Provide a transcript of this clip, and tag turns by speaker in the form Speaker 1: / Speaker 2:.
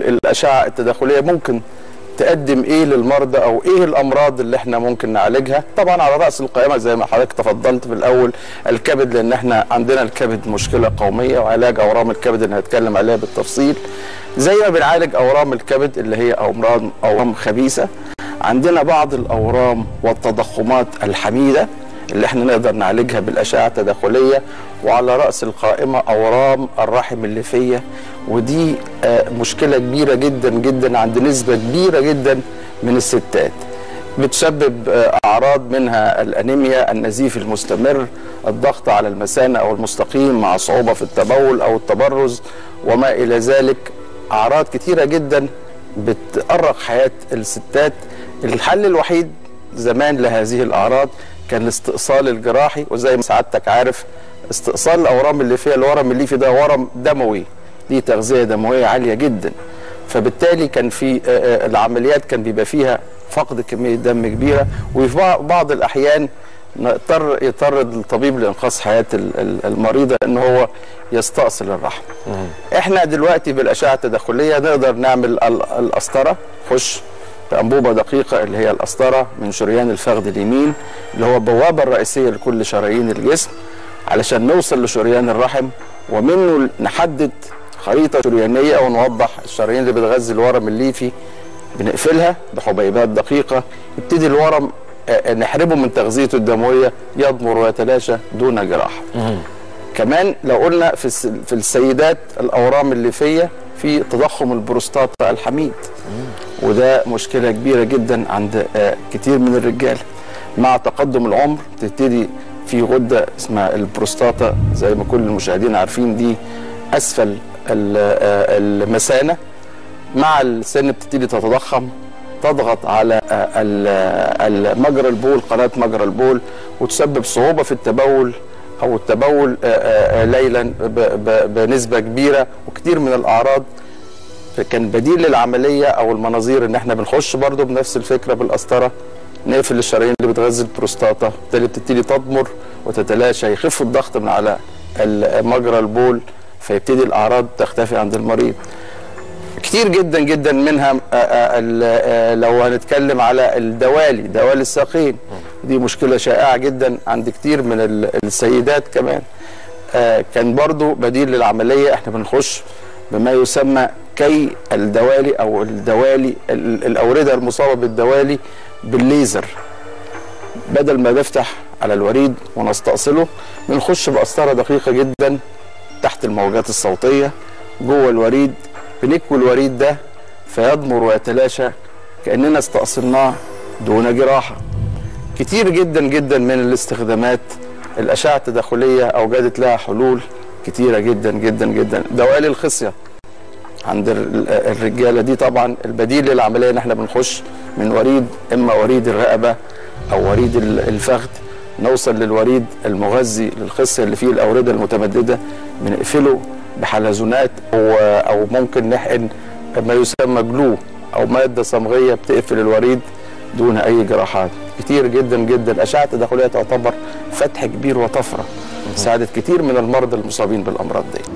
Speaker 1: الاشعه التداخليه ممكن تقدم ايه للمرضى او ايه الامراض اللي احنا ممكن نعالجها طبعا على راس القائمه زي ما حضرتك تفضلت في الاول الكبد لان احنا عندنا الكبد مشكله قوميه وعلاج اورام الكبد اللي هنتكلم عليها بالتفصيل زي ما بنعالج اورام الكبد اللي هي امراض اورام خبيثه عندنا بعض الاورام والتضخمات الحميده اللي احنا نقدر نعالجها بالاشعه التداخليه وعلى راس القائمه اورام الرحم الليفيه ودي آه، مشكله كبيره جدا جدا عند نسبه كبيره جدا من الستات بتسبب آه، اعراض منها الانيميا النزيف المستمر الضغط على المثانه او المستقيم مع صعوبه في التبول او التبرز وما الى ذلك اعراض كتيره جدا بتأرق حياه الستات الحل الوحيد زمان لهذه الاعراض كان الاستئصال الجراحي وزي ما سعادتك عارف استئصال الاورام الليفيه الورم الليفي ده ورم دموي دي تغذيه دمويه عاليه جدا فبالتالي كان في آه، آه، العمليات كان بيبقى فيها فقد كميه دم كبيره وفي بع- بعض الاحيان نضطر يضطر الطبيب لانقاذ حياه ال- ال- المريضه ان هو يستأصل الرحم. احنا دلوقتي بالاشعه التداخليه نقدر نعمل ال- القسطره خش بانبوبه دقيقه اللي هي القسطره من شريان الفخذ اليمين اللي هو البوابه الرئيسيه لكل شرايين الجسم علشان نوصل لشريان الرحم ومنه نحدد خريطه شريانيه ونوضح الشرايين اللي بتغذي الورم الليفي بنقفلها بحبيبات دقيقه يبتدي الورم آه، نحرمه من تغذيته الدمويه يضمر ويتلاشى دون جراحه. كمان لو قلنا في الس- في السيدات الاورام الليفيه في تضخم البروستاتا الحميد وده مشكله كبيره جدا عند آه، كتير من الرجال مع تقدم العمر تبتدي في غده اسمها البروستاتا زي ما كل المشاهدين عارفين دي اسفل ال- آه، المثانه مع السن بتبتدي تتضخم تضغط على آه، ال- آه، مجرى البول قناه مجرى البول وتسبب صعوبه في التبول او التبول آه، آه، آه، ليلا ب- ب- بنسبه كبيره وكتير من الاعراض كان بديل للعمليه او المناظير ان احنا بنخش برضو بنفس الفكره بالقسطره نقفل الشرايين اللي بتغذي البروستاتا بالتالي بتبتدي تضمر وتتلاشى يخف الضغط من على ال- مجرى البول فيبتدي الاعراض تختفي عند المريض كتير جدا جدا منها آه، آه، ال- آه، لو هنتكلم على الدوالي دوالي الساقين دي مشكله شائعه جدا عند كتير من ال- السيدات كمان آه، كان برضو بديل للعمليه احنا بنخش بما يسمى كي الدوالي او الدوالي ال- الاورده المصابه بالدوالي بالليزر بدل ما نفتح على الوريد ونستأصله بنخش بقسطره دقيقه جدا تحت الموجات الصوتيه جوه الوريد بنكوي الوريد ده فيضمر ويتلاشى كاننا استأصلناه دون جراحه كتير جدا جدا من الاستخدامات الاشعه التداخليه اوجدت لها حلول كتيره جدا جدا جدا دوالي الخصيه عند ال- الرجاله دي طبعا البديل للعمليه ان احنا بنخش من وريد اما وريد الرقبه او وريد ال- الفخذ نوصل للوريد المغذي للخصيه اللي فيه الاورده المتمدده بنقفله بحلزونات او او ممكن نحقن ما يسمى جلو او ماده صمغيه بتقفل الوريد دون اي جراحات كتير جدا جدا الاشعه التداخليه تعتبر فتح كبير وطفره ساعدت كتير من المرضى المصابين بالامراض دي